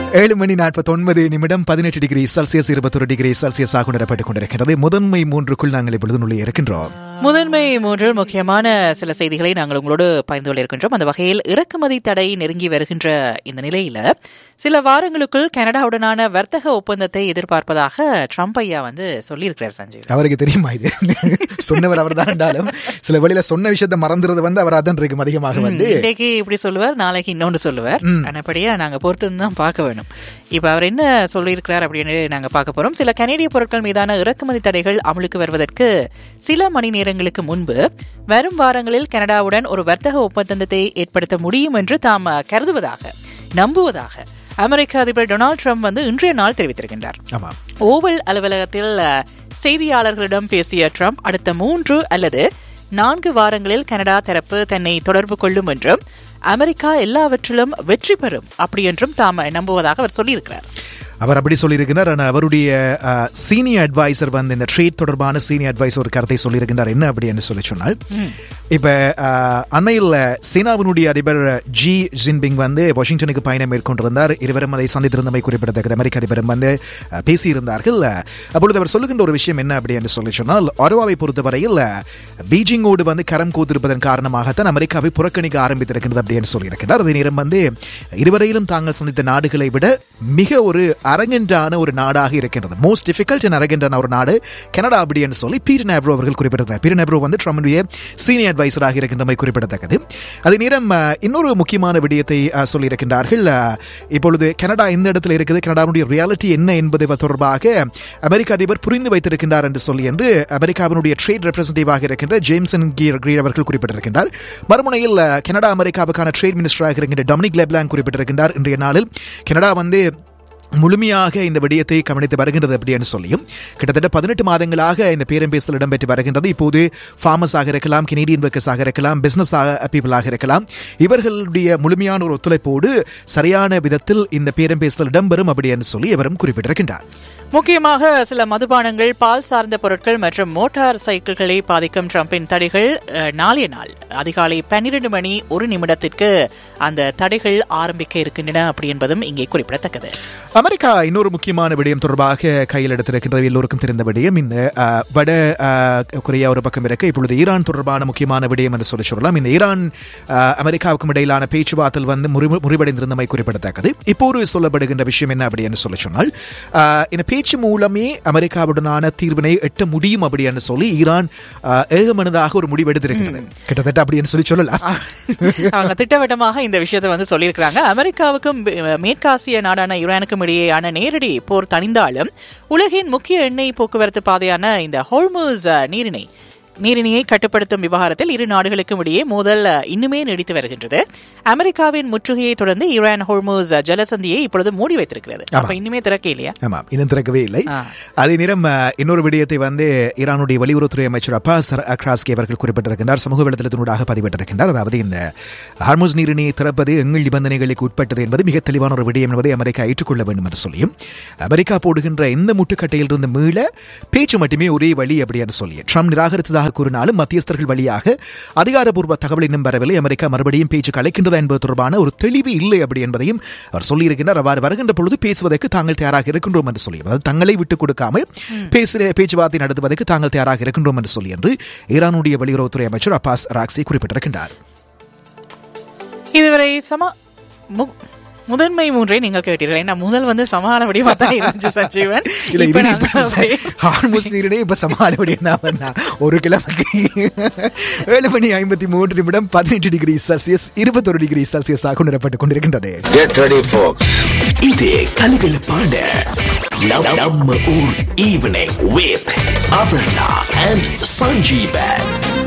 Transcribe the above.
ஏழு மணி நாற்பத்தொன்பது நிமிடம் பதினெட்டு டிகிரி செல்சியஸ் இருபத்தொரு டிகிரி செல்சியஸ் ஆக உணரப்பட்டுக் கொண்டிருக்கிறது முதன்மை மூன்றுக்குள் நாங்கள் இப்பொழுது உள்ளே இருக்கின்றோம் முதன்மை மூன்றில் முக்கியமான சில செய்திகளை நாங்கள் உங்களோடு பகிர்ந்து கொள்ள இருக்கின்றோம் அந்த வகையில் இறக்குமதி தடை நெருங்கி வருகின்ற இந்த நிலையில சில வாரங்களுக்குள் கனடாவுடனான வர்த்தக ஒப்பந்தத்தை எதிர்பார்ப்பதாக ட்ரம்ப் ஐயா வந்து சொல்லியிருக்கிறார் சஞ்சீவ் அவருக்கு தெரியுமா இது சொன்னவர் அவர் தான் என்றாலும் சில வழியில சொன்ன விஷயத்தை மறந்துறது வந்து அவர் அதான் இருக்கும் அதிகமாக வந்து இன்றைக்கு இப்படி சொல்லுவார் நாளைக்கு இன்னொன்று சொல்லுவார் ஆனப்படியா நாங்க பொறுத்து தான் பார்க்க வேணும் இப்ப அவர் என்ன சொல்லியிருக்கிறார் அப்படின்னு நாங்க பார்க்க போறோம் சில கனேடிய பொருட்கள் மீதான இறக்குமதி தடைகள் அமலுக்கு வருவதற்கு சில மணி நேரங்களுக்கு முன்பு வரும் வாரங்களில் கனடாவுடன் ஒரு வர்த்தக ஒப்பந்தத்தை ஏற்படுத்த முடியும் என்று தாம் கருதுவதாக நம்புவதாக அமெரிக்க அதிபர் டொனால்டு ட்ரம்ப் வந்து இன்றைய நாள் தெரிவித்திருக்கின்றார் ஆமா ஓவல் அலுவலகத்தில் அஹ், செய்தியாளர்களிடம் பேசிய ட்ரம்ப் அடுத்த மூன்று அல்லது நான்கு வாரங்களில் கனடா தரப்பு தன்னை தொடர்பு கொள்ளும் என்றும் அமெரிக்கா எல்லாவற்றிலும் வெற்றி பெறும் அப்படி என்றும் தாம் நம்புவதாக அவர் சொல்லியிருக்கிறார் அவர் அப்படி சொல்லியிருக்கிறார் ஆனால் அவருடைய சீனியர் அட்வைசர் வந்து இந்த ட்ரேட் தொடர்பான சீனியர் அட்வைசர் ஒரு கருத்தை சொல்லியிருக்கிறார் என்ன அப்படி என்று சொல்லி சொன்னால் இப்ப அஹ், அண்மையில் சீனாவினுடைய அதிபர் ஜி ஜின்பிங் வந்து வாஷிங்டனுக்கு பயணம் மேற்கொண்டிருந்தார் இருவரும் அதை சந்தித்திருந்தமை குறிப்பிடத்தக்கது அமெரிக்க அதிபரும் வந்து அஹ், பேசியிருந்தார்கள் அப்பொழுது அவர் சொல்லுகின்ற ஒரு விஷயம் என்ன அப்படி என்று சொல்லி சொன்னால் ஒரவாவை பொறுத்தவரையில் அஹ், பீஜிங்கோடு வந்து கரம் கோத்திருப்பதன் காரணமாகத்தான் அமெரிக்காவை புறக்கணிக்க ஆரம்பித்திருக்கின்றது அப்படி என்று சொல்லியிருக்கிறார் அதே நேரம் வந்து இருவரையிலும் தாங்கள் சந்தித்த நாடுகளை விட மிக ஒரு அரங்கென்றான ஒரு நாடாக இருக்கின்றது மோஸ்ட் டிஃபிகல்ட் அண்ட் அரங்கென்றான ஒரு நாடு கனடா அப்படி என்று சொல்லி பீட்டர் நேப்ரோ அவர்கள் குறிப்பிட்டிருக்கிறார் பீட்டர் நேப்ரோ வந்து ட்ரம்புடைய சீனியர் அட்வைசராக இருக்கின்றமை குறிப்பிடத்தக்கது அதே நேரம் அஹ், இன்னொரு முக்கியமான விடயத்தை அஹ், சொல்லியிருக்கின்றார்கள் அஹ், இப்பொழுது கனடா எந்த இடத்துல இருக்குது கனடாவுடைய ரியாலிட்டி என்ன என்பது தொடர்பாக அமெரிக்க அதிபர் புரிந்து வைத்திருக்கின்றார் என்று சொல்லி என்று அமெரிக்காவினுடைய ட்ரேட் ரெப்ரசன்டேட்டிவாக இருக்கின்ற ஜேம்சன் கீர் கிரீர் அவர்கள் குறிப்பிட்டிருக்கின்றார் மறுமுனையில் அஹ், கனடா அமெரிக்காவுக்கான ட்ரேட் மினிஸ்டராக இருக்கின்ற டொமினிக் லெப்லாங் குறிப்பிட்டிருக்கின்றார் இன்றைய நாளில் கனடா வந்து முழுமையாக இந்த விடயத்தை கவனித்து வருகின்றது அப்படின்னு சொல்லியும் கிட்டத்தட்ட பதினெட்டு மாதங்களாக இந்த பேரம் பேசல் இடம்பெற்று வருகின்றது இப்போது ஃபார்மர்ஸாக இருக்கலாம் கெனடியன் ஒர்க்கர்ஸாக இருக்கலாம் பிசினஸ் பீப்புளாக இருக்கலாம் இவர்களுடைய முழுமையான ஒரு ஒத்துழைப்போடு சரியான விதத்தில் இந்த பேரம் பேசல் இடம்பெறும் அப்படின்னு சொல்லி இவரும் குறிப்பிட்டிருக்கின்றார் முக்கியமாக சில மதுபானங்கள் பால் சார்ந்த பொருட்கள் மற்றும் மோட்டார் சைக்கிள்களை பாதிக்கும் ட்ரம்பின் தடைகள் அஹ், நாளைய நாள் அதிகாலை பன்னிரண்டு மணி ஒரு நிமிடத்திற்கு அந்த தடைகள் ஆரம்பிக்க இருக்கின்றன அப்படி என்பதும் இங்கே குறிப்பிடத்தக்கது அமெரிக்கா இன்னொரு முக்கியமான விடயம் தொடர்பாக கையில் எடுத்திருக்கின்றது எல்லோருக்கும் தெரிந்த விடயம் இந்த அஹ், வட அஹ், கொரியா ஒரு பக்கம் இருக்க இப்பொழுது ஈரான் தொடர்பான முக்கியமான விடயம் என்று சொல்லி சொல்லலாம் இந்த ஈரான் அஹ், அமெரிக்காவுக்கும் இடையிலான பேச்சுவார்த்தையில் வந்து முறிவு- முறிவடைந்திருந்தமை குறிப்பிடத்தக்கது இப்போது சொல்லப்படுகின்ற விஷயம் என்ன அப்படி என்று சொல்லி சொன்னால் அஹ், இந்த பேச்சு மூலமே அமெரிக்காவுடனான தீர்வினை எட்ட முடியும் அப்படி என்று சொல்லி ஈரான் அஹ், ஏகமனதாக ஒரு முடிவு எடுத்திருக்கிறது கிட்டத்தட்ட அப்படி என்று சொல்லி சொல்லலாம் அவங்க திட்டவட்டமாக இந்த விஷயத்தை வந்து சொல்லியிருக்கிறாங்க அமெரிக்காவுக்கும் மே- மேற்காசிய நாடான ஈரானுக்கும் இடையேயான நேரடி போர் தணிந்தாலும் உலகின் முக்கிய எண்ணெய் போக்குவரத்து பாதையான இந்த ஹோர்மூஸ் அஹ், நீரிணை நீரிணையை கட்டுப்படுத்தும் விவகாரத்தில் இரு நாடுகளுக்கும் இடையே மோதல் அஹ், இன்னுமே நீடித்து வருகின்றது அமெரிக்காவின் முற்றுகையை தொடர்ந்து ஈரான் ஹோர்மூஸ் அஹ், ஜலசந்தியை இப்பொழுது மூடி வைத்திருக்கிறது அப்ப இன்னுமே திறக்க இல்லையா ஆமாம் இன்னும் திறக்கவே இல்லை ஆ. அதே நேரம் அஹ், இன்னொரு விடயத்தை வந்து ஈரானுடைய வெளியுறவுத்துறை அமைச்சர் அப்பாஸ் அக்ராஸ்கி அவர்கள் குறிப்பிட்டிருக்கின்றார் சமூக வலைதளத்தினூடாக பதிவிட்டிருக்கின்றார் அதாவது இந்த ஹார்மோஸ் நீரிணையை திறப்பது எங்கள் நிபந்தனைகளுக்கு உட்பட்டது என்பது மிக தெளிவான ஒரு விடயம் என்பதை அமெரிக்கா ஏற்றுக்கொள்ள வேண்டும் என்று சொல்லியும் அமெரிக்கா போடுகின்ற எந்த முட்டுக்கட்டையிலிருந்து மீள பேச்சு மட்டுமே ஒரே வழி அப்படி என்று சொல்லி ட்ரம்ப் நிராகரித்ததாக கூறினாலும் மத்தியஸ்தர்கள் வழியாக அதிகாரப்பூர்வ தகவல் இன்னும் வரவில்லை அமெரிக்கா மறுபடியும் பேச்சு கலைக்கின்றதா என்பது தொடர்பான ஒரு தெளிவு இல்லை அப்படி என்பதையும் அவர் சொல்லியிருக்கிறார் அவ்வாறு வருகின்ற பொழுது பேசுவதற்கு தாங்கள் தயாராக இருக்கின்றோம் என்று சொல்லி அதாவது தங்களை விட்டுக் கொடுக்காமல் பேசுகிற பேச்சுவார்த்தை நடத்துவதற்கு தாங்கள் தயாராக இருக்கின்றோம் என்று சொல்லி என்று ஈரானுடைய வெளியுறவுத்துறை அமைச்சர் அப்பாஸ் ராக்சி குறிப்பிட்டிருக்கின்றார் இதுவரை சம மு- முதன்மை மூன்றை நீங்கள் கேட்டீர்கள் ஏன்னா முதல் வந்து சமாள வடிவா தான் இருந்துச்சு சஞ்சீவன் இல்ல இப்ப இது நாங்க அப்படியே- ஆல்மோஸ்ட் நீரிடையே இப்ப சமாளபடி தான் பண்ணா ஒரு கிழமைக்கு ஏழு மணி ஐம்பத்தி மூன்று நிமிடம் பதினெட்டு டிகிரி செல்சியஸ் இருபத்தொரு டிகிரி செல்சியஸ் ஆக உணரப்பட்டுக் கொண்டிருக்கின்றது Get ready, folks. இது கலகலப்பான நம்- நம்ம ஊர் evening with Aparna and Sanjeevan